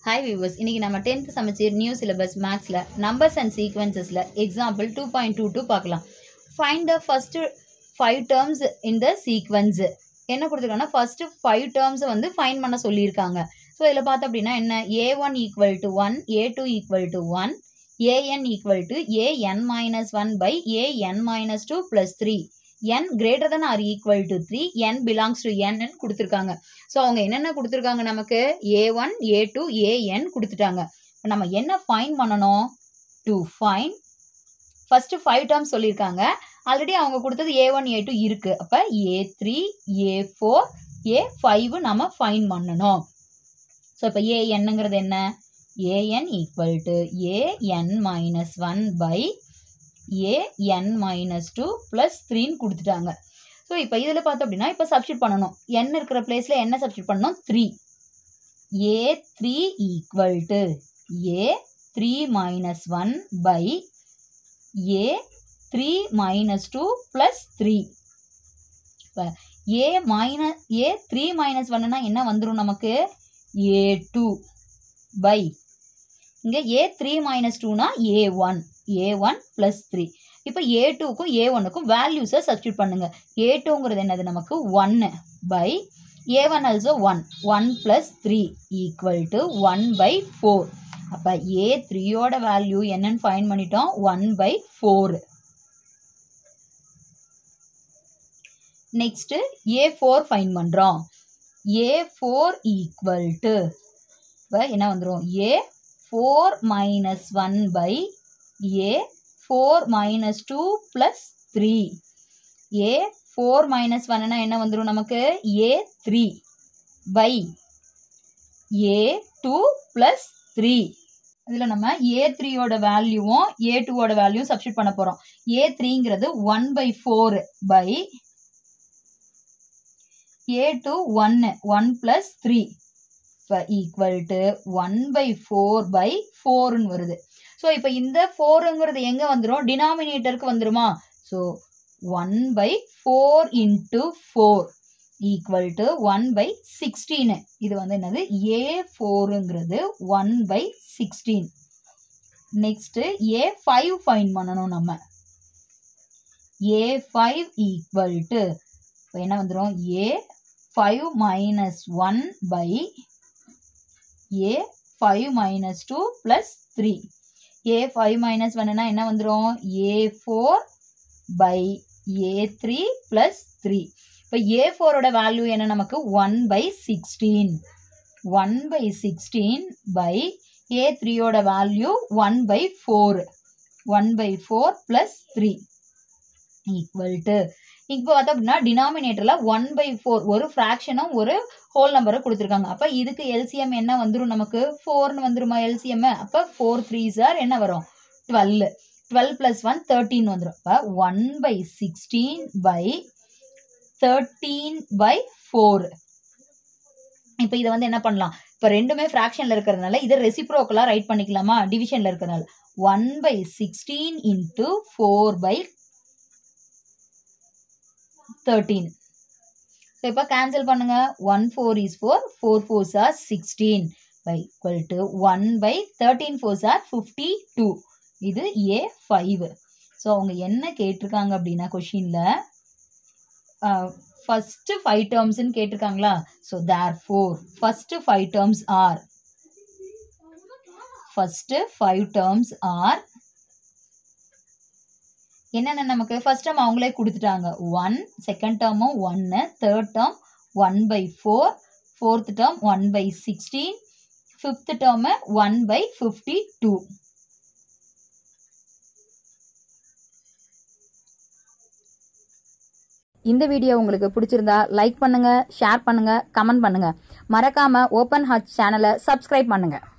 hi viewers இன்னைக்கு நம்ம tenth சமச்சீர் நியூ சிலபஸ் மேக்ஸில் நம்பர்ஸ் அண்ட் சீக்வன்சஸில் example two point two two பார்க்கலாம் find the first five terms in the sequence என்ன கொடுத்துருக்காங்கன்னா ஃபஸ்ட்டு ஃபைவ் டேர்ம்ஸை வந்து ஃபைன் பண்ண சொல்லியிருக்காங்க ஸோ இதில் பார்த்தோம் அப்படின்னா என்ன a one equal to one a two equal to one a n equal to a n minus one by a n minus two plus three n greater than or equal to three n belongs to n கொடுத்துருக்காங்க so அவங்க என்னென்ன கொடுத்துருக்காங்க நமக்கு a one a two a n கொடுத்துட்டாங்க இப்போ நம்ம என்ன find பண்ணணும் to find first five terms சொல்லியிருக்காங்க ஆல்ரெடி அவங்க கொடுத்தது ஏ ஒன் ஏ டூ இருக்குது அப்போ A three a four a five நம்ம ஃபைன் பண்ணணும் ஸோ இப்போ ஏஎன்னுங்கிறது என்ன a n equal to a n minus one by a n minus two plus த்ரீன்னு கொடுத்துட்டாங்க ஸோ இப்போ இதில் பார்த்தோம் அப்படின்னா இப்போ சப்ஸ்டியூட் பண்ணணும் n இருக்கிற பிளேஸில் என்ன சப்ஸ்டியூட் பண்ணணும் three a three equal to a three minus one by a three minus two plus three இப்போ a minus a three minus ஒன்னுனா என்ன வந்துடும் நமக்கு ஏ டூ பை இங்கே ஏ த்ரீ மைனஸ் டூனா a one a one plus three இப்போ a டூக்கும் ஏ ஒன்னுக்கும் வேல்யூஸை substitute பண்ணுங்க ஏ டூங்கிறது என்னது நமக்கு ஒன்று by a one also one one plus three equal to one by four அப்போ ஏ த்ரீயோட வேல்யூ என்னன்னு ஃபைன் பண்ணிட்டோம் one by four next a four find பண்ணுறோம் ஏ ஃபோர் ஈக்குவல் டு இப்போ என்ன வந்துடும் a four minus one by a four minus two plus three a four minus ஒன்னா என்ன வந்துடும் நமக்கு a three by a two plus three இதில் நம்ம ஏ த்ரீயோட வேல்யூவும் ஏ டூவோட வேல்யூவும் சப்ஸ்டியூட் பண்ண போகிறோம் ஏ த்ரீங்கிறது one by four by a two ஒன்று ஒன் ப்ளஸ் த்ரீ இப்போ equal to one by four by ஃபோர்னு வருது ஸோ இப்போ இந்த ஃபோருங்கிறது எங்கே வந்துடும் டினாமினேட்டருக்கு வந்துருமா so one by four into four equal to one by சிக்ஸ்டீனு இது வந்து என்னது ஏ ஃபோருங்கிறது one by sixteen next a five find பண்ணணும் நம்ம ஏ ஃபைவ் ஈக்குவல் டு இப்போ என்ன வந்துடும் a five minus one by a five minus two plus three a five minus ஒன்னுனா என்ன வந்துடும் a four by a three plus three இப்போ a ஃபோரோட வேல்யூ என்ன நமக்கு one by sixteen one by sixteen by a த்ரீயோட value one by four one by four plus three equal to இப்போ பார்த்தோம் அப்படின்னா டினாமினேட்டரில் ஒன் பை ஃபோர் ஒரு ஃப்ராக்ஷனும் ஒரு ஹோல் நம்பரை கொடுத்துருக்காங்க அப்போ இதுக்கு எல்சிஎம் என்ன வந்துடும் நமக்கு ஃபோர்னு வந்துருமா எல்சிஎம் அப்போ ஃபோர் த்ரீ சார் என்ன வரும் twelve twelve plus one thirteen வந்துடும் அப்போ one by sixteen by thirteen by four இப்போ இதை வந்து என்ன பண்ணலாம் இப்போ ரெண்டுமே ஃப்ராக்ஷனில் இருக்கிறதுனால இதை ரெசிப்ரோக்கலாக ரைட் பண்ணிக்கலாமா டிவிஷனில் இருக்கிறதுனால one by sixteen into four by thirteen so இப்போ கேன்சல் பண்ணுங்க one four is four four fours are sixteen by equal to one by thirteen fours are fifty two இது ஏ ஃபைவ் ஸோ அவங்க என்ன கேட்டிருக்காங்க அப்படின்னா கொஷினில் ஃபஸ்ட்டு ஃபைவ் டேர்ம்ஸ்ன்னு கேட்டிருக்காங்களா so therefore first five terms are first five terms are என்னென்ன நமக்கு ஃபர்ஸ்ட் டேர்ம் அவங்களே கொடுத்துட்டாங்க ஒன் செகண்ட் டேர்மும் ஒன்று third term one by four fourth term one by sixteen fifth term one by fifty two இந்த video உங்களுக்கு பிடிச்சிருந்தா like பண்ணுங்க ஷேர் பண்ணுங்க கமெண்ட் பண்ணுங்க மறக்காம ஓப்பன் ஹார்ட் சேனலை சப்ஸ்கிரைப் பண்ணுங்க